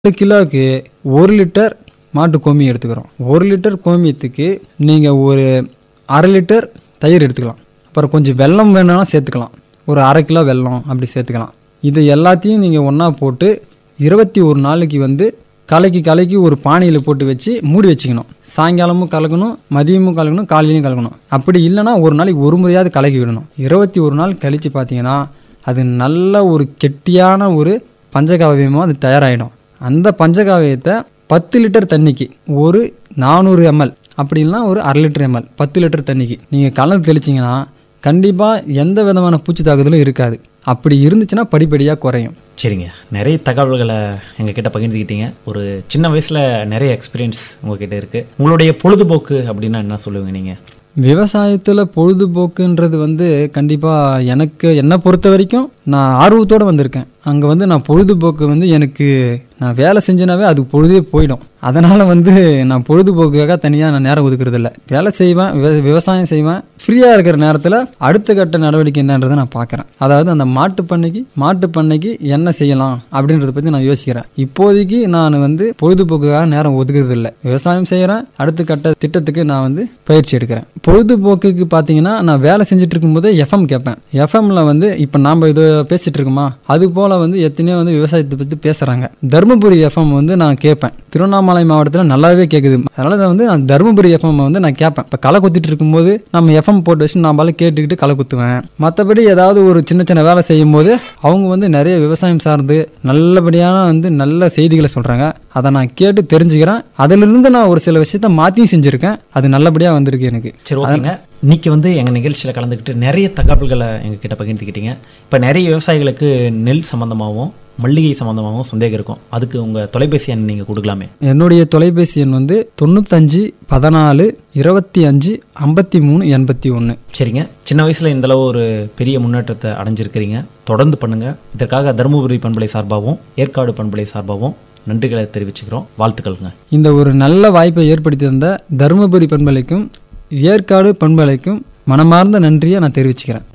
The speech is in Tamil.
ஒரு கிலோவுக்கு ஒரு லிட்டர் மாட்டு கோமி எடுத்துக்கிறோம் ஒரு லிட்டர் கோமியத்துக்கு நீங்கள் ஒரு அரை லிட்டர் தயிர் எடுத்துக்கலாம் அப்புறம் கொஞ்சம் வெல்லம் வேணும்னா சேர்த்துக்கலாம் ஒரு அரை கிலோ வெல்லம் அப்படி சேர்த்துக்கலாம் இது எல்லாத்தையும் நீங்கள் ஒன்றா போட்டு இருபத்தி ஒரு நாளைக்கு வந்து கலக்கி கலக்கி ஒரு பானையில் போட்டு வச்சு மூடி வச்சுக்கணும் சாயங்காலமும் கலக்கணும் மதியமும் கலக்கணும் காலையிலையும் கலக்கணும் அப்படி இல்லைன்னா ஒரு நாளைக்கு ஒரு முறையாவது கலக்கி விடணும் இருபத்தி ஒரு நாள் கழித்து பார்த்தீங்கன்னா அது நல்ல ஒரு கெட்டியான ஒரு பஞ்சகாவியமாக அது தயாராகிடும் அந்த பஞ்சகாவியத்தை பத்து லிட்டர் தண்ணிக்கு ஒரு நானூறு எம்எல் அப்படின்னா ஒரு அரை லிட்டர் எம்எல் பத்து லிட்டர் தண்ணிக்கு நீங்கள் கலந்து தெளிச்சிங்கன்னா கண்டிப்பாக எந்த விதமான பூச்சி தாக்குதலும் இருக்காது அப்படி இருந்துச்சுன்னா படிப்படியாக குறையும் சரிங்க நிறைய தகவல்களை எங்ககிட்ட பகிர்ந்துக்கிட்டீங்க ஒரு சின்ன வயசில் நிறைய எக்ஸ்பீரியன்ஸ் உங்ககிட்ட இருக்குது உங்களுடைய பொழுதுபோக்கு அப்படின்னா என்ன சொல்லுவீங்க நீங்கள் விவசாயத்தில் பொழுதுபோக்குன்றது வந்து கண்டிப்பாக எனக்கு என்னை பொறுத்த வரைக்கும் நான் ஆர்வத்தோடு வந்திருக்கேன் அங்கே வந்து நான் பொழுதுபோக்கு வந்து எனக்கு நான் வேலை செஞ்சேனாவே அது பொழுதே போயிடும் அதனால் வந்து நான் பொழுதுபோக்குக்காக தனியாக நான் நேரம் ஒதுக்குறது இல்ல வேலை செய்வேன் விவ- விவசாயம் செய்வேன் ஃப்ரீயாக இருக்கிற நேரத்தில் அடுத்த கட்ட நடவடிக்கை என்னன்றதை நான் பார்க்குறேன் அதாவது அந்த மாட்டு பண்ணைக்கு மாட்டு பண்ணைக்கு என்ன செய்யலாம் அப்படின்றத பற்றி நான் யோசிக்கிறேன் இப்போதைக்கு நான் வந்து பொழுதுபோக்குக்காக நேரம் ஒதுக்குறது இல்லை விவசாயம் செய்கிறேன் அடுத்த கட்ட திட்டத்துக்கு நான் வந்து பயிற்சி எடுக்கிறேன் பொழுதுபோக்குக்கு பார்த்தீங்கன்னா நான் வேலை செஞ்சுட்டு இருக்கும்போது எஃப்எம் கேட்பேன் எஃப்எம்ல வந்து இப்போ நாம் இது பேசிட்டு இருக்கோமா அது போல் வந்து எத்தனையோ வந்து விவசாயத்தை பற்றி பேசுகிறாங்க தருமபுரி எஃப்எம் வந்து நான் கேட்பேன் திருவண்ணாமலை மாவட்டத்தில் நல்லாவே கேட்குது அதனால நான் வந்து நான் தருமபுரி எஃப்எம் வந்து நான் கேட்பேன் இப்போ களை குத்திட்டு இருக்கும்போது நம்ம எஃப்எம் போட்டு வச்சு நான் பால கேட்டுக்கிட்டு களை குத்துவேன் மற்றபடி ஏதாவது ஒரு சின்ன சின்ன வேலை செய்யும் போது அவங்க வந்து நிறைய விவசாயம் சார்ந்து நல்லபடியான வந்து நல்ல செய்திகளை சொல்கிறாங்க அதை நான் கேட்டு தெரிஞ்சுக்கிறேன் அதிலிருந்து நான் ஒரு சில விஷயத்த மாற்றியும் செஞ்சுருக்கேன் அது நல்லபடியாக வந்திருக்கு எனக்கு சரி ஓகேங்க இன்னைக்கு வந்து எங்கள் நிகழ்ச்சியில் கலந்துக்கிட்டு நிறைய தகவல்களை எங்ககிட்ட பகிர்ந்துக்கிட்டீங்க இப்போ நிறைய விவசாயிகளுக்கு நெல் சம்மந்தமாகவும் மல்லிகை சம்மந்தமாகவும் சந்தேகம் இருக்கும் அதுக்கு உங்கள் தொலைபேசி எண் நீங்கள் கொடுக்கலாமே என்னுடைய தொலைபேசி எண் வந்து தொண்ணூத்தஞ்சு பதினாலு இருபத்தி அஞ்சு ஐம்பத்தி மூணு எண்பத்தி ஒன்று சரிங்க சின்ன வயசில் இந்தளவு ஒரு பெரிய முன்னேற்றத்தை அடைஞ்சிருக்கிறீங்க தொடர்ந்து பண்ணுங்கள் இதற்காக தருமபுரி பண்பலை சார்பாகவும் ஏற்காடு பண்பலை சார்பாகவும் நன்றிகளை தெரிவிச்சுக்கிறோம் வாழ்த்துக்கள்ங்க இந்த ஒரு நல்ல வாய்ப்பை ஏற்படுத்தி தந்த தருமபுரி பண்பலைக்கும் ஏற்காடு பண்பலைக்கும் மனமார்ந்த நன்றியை நான் தெரிவிச்சுக்கிறேன்